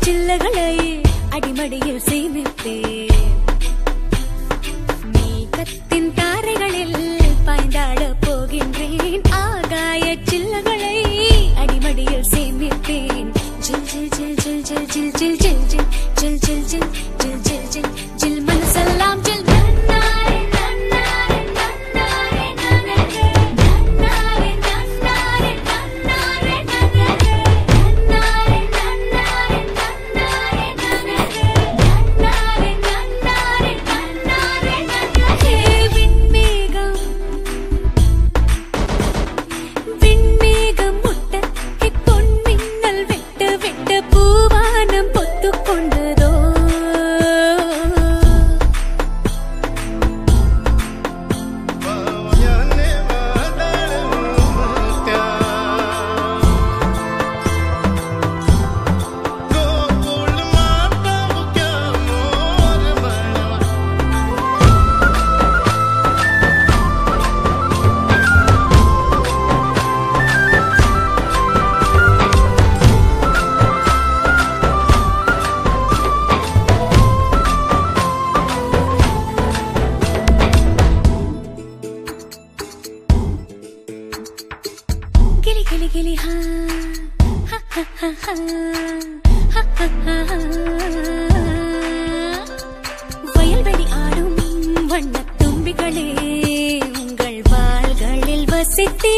சில்லகளை அடிமடியில் சேமிப்பேன் மேகத்தின் தாரைகளில் பாய்ந்தாட போகின்றேன் ஆகாய சில்லகளை அடிமடியில் சேமிப்பேன் ஜில் ஜில் ஜில் ஜில் ஜில் ஜில் ஜில் ஜில் ஜில் ஜில் ஜில் ஜில் ஜில் ஜில் ஜில் ஜில் மனசெல்லாம் ஜில் நன்னாரே நன்னாரே நன்னாரே நன்னாரே நன்னாரே நன்னாரே நன்னாரே நன்னாரே நன்னாரே நன்னாரே நன்னாரே நன்னாரே நன்னாரே நன்னாரே நன்னாரே விண்மேகம் விண்மேகம் முட்ட பொன் மின்னல் விட்டு விட்டு பூவானம் பொத்து கொண்டதோ கிளி கிளி கிளி ஹா ஹா, ஹா, ஹா, ஹா. ஹா, ஹா, ஹா, ஹா. வயல்வெளி ஆடும் வண்ணத் தும்பிகளே உங்கள் வாள்களில் வசித்தே